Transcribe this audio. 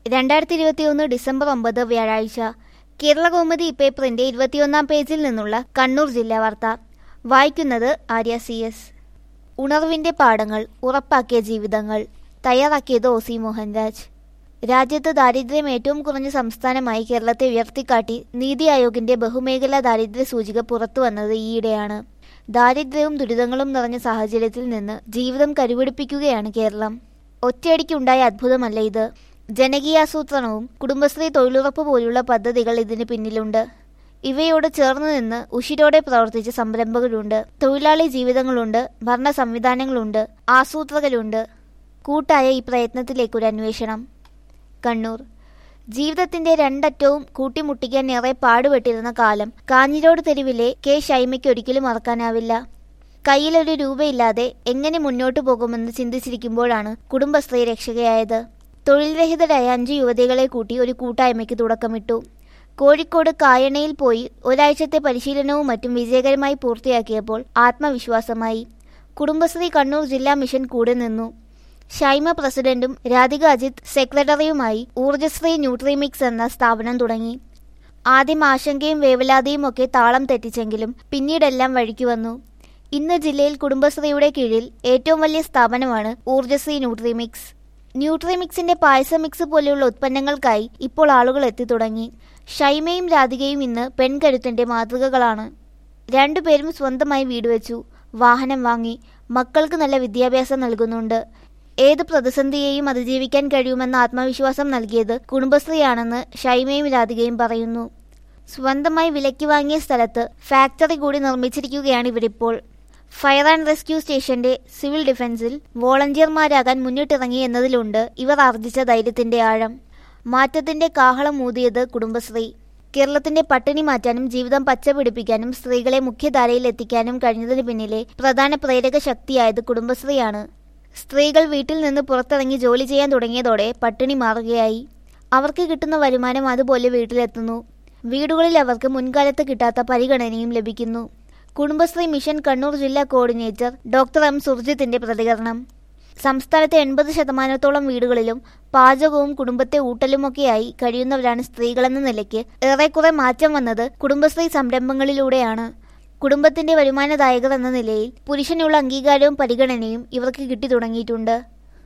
രണ്ടായിരത്തി ഇരുപത്തിയൊന്ന് ഡിസംബർ ഒമ്പത് വ്യാഴാഴ്ച കേരള കൗമുദി പേപ്പറിന്റെ ഇരുപത്തിയൊന്നാം പേജിൽ നിന്നുള്ള കണ്ണൂർ ജില്ലാ വാർത്ത വായിക്കുന്നത് ആര്യ സി എസ് ഉണർവിന്റെ പാഠങ്ങൾ ഉറപ്പാക്കിയ ജീവിതങ്ങൾ തയ്യാറാക്കിയത് ഒ സി മോഹൻരാജ് രാജ്യത്ത് ദാരിദ്ര്യം ഏറ്റവും കുറഞ്ഞ സംസ്ഥാനമായി കേരളത്തെ ഉയർത്തിക്കാട്ടി നീതി ആയോഗിന്റെ ബഹുമേഖലാ ദാരിദ്ര്യ സൂചിക പുറത്തുവന്നത് ഈയിടെയാണ് ദാരിദ്ര്യവും ദുരിതങ്ങളും നിറഞ്ഞ സാഹചര്യത്തിൽ നിന്ന് ജീവിതം കരുപിടിപ്പിക്കുകയാണ് കേരളം ഒറ്റയടിക്കുണ്ടായ അത്ഭുതമല്ല ഇത് ജനകീയാസൂത്രണവും കുടുംബശ്രീ തൊഴിലുറപ്പ് പോലുള്ള പദ്ധതികൾ ഇതിന് പിന്നിലുണ്ട് ഇവയോട് ചേർന്ന് നിന്ന് ഉഷിരോടെ പ്രവർത്തിച്ച സംരംഭകരുണ്ട് തൊഴിലാളി ജീവിതങ്ങളുണ്ട് ഭരണ സംവിധാനങ്ങളുണ്ട് ആസൂത്രകരുണ്ട് കൂട്ടായ ഈ പ്രയത്നത്തിലേക്കൊരു അന്വേഷണം കണ്ണൂർ ജീവിതത്തിന്റെ രണ്ടറ്റവും കൂട്ടിമുട്ടിക്കാൻ ഏറെ പാടുപെട്ടിരുന്ന കാലം കാഞ്ഞിരോട് തെരുവിലെ കെ ഷൈമയ്ക്ക് ഒരിക്കലും മറക്കാനാവില്ല കയ്യിലൊരു രൂപയില്ലാതെ എങ്ങനെ മുന്നോട്ടു പോകുമെന്ന് ചിന്തിച്ചിരിക്കുമ്പോഴാണ് കുടുംബശ്രീ രക്ഷകയായത് തൊഴിൽ രഹിതരായ അഞ്ച് യുവതികളെ കൂട്ടി ഒരു കൂട്ടായ്മയ്ക്ക് തുടക്കമിട്ടു കോഴിക്കോട് കായണയിൽ പോയി ഒരാഴ്ചത്തെ പരിശീലനവും മറ്റും വിജയകരമായി പൂർത്തിയാക്കിയപ്പോൾ ആത്മവിശ്വാസമായി കുടുംബശ്രീ കണ്ണൂർ ജില്ലാ മിഷൻ കൂടെ നിന്നു ഷൈമ പ്രസിഡന്റും രാധിക അജിത് സെക്രട്ടറിയുമായി ഊർജശ്രീ ന്യൂട്രിമിക്സ് എന്ന സ്ഥാപനം തുടങ്ങി ആദ്യം ആശങ്കയും വേവലാതിയും ഒക്കെ താളം തെറ്റിച്ചെങ്കിലും പിന്നീടെല്ലാം വഴിക്ക് വന്നു ഇന്ന് ജില്ലയിൽ കുടുംബശ്രീയുടെ കീഴിൽ ഏറ്റവും വലിയ സ്ഥാപനമാണ് ഊർജശ്രീ ന്യൂട്രിമിക്സ് ന്യൂട്രിമിക്സിന്റെ പായസ മിക്സ് പോലെയുള്ള ഉത്പന്നങ്ങൾക്കായി ഇപ്പോൾ ആളുകൾ എത്തിത്തുടങ്ങി ഷൈമയും രാധികയും ഇന്ന് പെൺകരുത്തിന്റെ മാതൃകകളാണ് രണ്ടുപേരും സ്വന്തമായി വീട് വെച്ചു വാഹനം വാങ്ങി മക്കൾക്ക് നല്ല വിദ്യാഭ്യാസം നൽകുന്നുണ്ട് ഏത് പ്രതിസന്ധിയെയും അതിജീവിക്കാൻ കഴിയുമെന്ന ആത്മവിശ്വാസം നൽകിയത് കുടുംബശ്രീയാണെന്ന് ഷൈമയും രാധികയും പറയുന്നു സ്വന്തമായി വിലയ്ക്ക് വാങ്ങിയ സ്ഥലത്ത് ഫാക്ടറി കൂടി നിർമ്മിച്ചിരിക്കുകയാണ് ഇവരിപ്പോൾ ഫയർ ആൻഡ് റെസ്ക്യൂ സ്റ്റേഷന്റെ സിവിൽ ഡിഫൻസിൽ വോളണ്ടിയർമാരാകാൻ മുന്നിട്ടിറങ്ങി എന്നതിലുണ്ട് ഇവർ ആർജിച്ച ധൈര്യത്തിന്റെ ആഴം മാറ്റത്തിന്റെ കാഹളം ഊതിയത് കുടുംബശ്രീ കേരളത്തിന്റെ പട്ടിണി മാറ്റാനും ജീവിതം പച്ചപിടിപ്പിക്കാനും സ്ത്രീകളെ മുഖ്യധാരയിൽ എത്തിക്കാനും കഴിഞ്ഞതിന് പിന്നിലെ പ്രധാന പ്രേരക ശക്തിയായത് കുടുംബശ്രീയാണ് സ്ത്രീകൾ വീട്ടിൽ നിന്ന് പുറത്തിറങ്ങി ജോലി ചെയ്യാൻ തുടങ്ങിയതോടെ പട്ടിണി മാറുകയായി അവർക്ക് കിട്ടുന്ന വരുമാനം അതുപോലെ വീട്ടിലെത്തുന്നു വീടുകളിൽ അവർക്ക് മുൻകാലത്ത് കിട്ടാത്ത പരിഗണനയും ലഭിക്കുന്നു കുടുംബശ്രീ മിഷൻ കണ്ണൂർ ജില്ലാ കോർഡിനേറ്റർ ഡോക്ടർ എം സുർജിത്തിന്റെ പ്രതികരണം സംസ്ഥാനത്തെ എൺപത് ശതമാനത്തോളം വീടുകളിലും പാചകവും കുടുംബത്തെ ഊട്ടലുമൊക്കെയായി കഴിയുന്നവരാണ് സ്ത്രീകളെന്ന നിലയ്ക്ക് ഏറെക്കുറെ മാറ്റം വന്നത് കുടുംബശ്രീ സംരംഭങ്ങളിലൂടെയാണ് കുടുംബത്തിന്റെ വരുമാനദായകർ എന്ന നിലയിൽ പുരുഷനുള്ള അംഗീകാരവും പരിഗണനയും ഇവർക്ക് കിട്ടി തുടങ്ങിയിട്ടുണ്ട്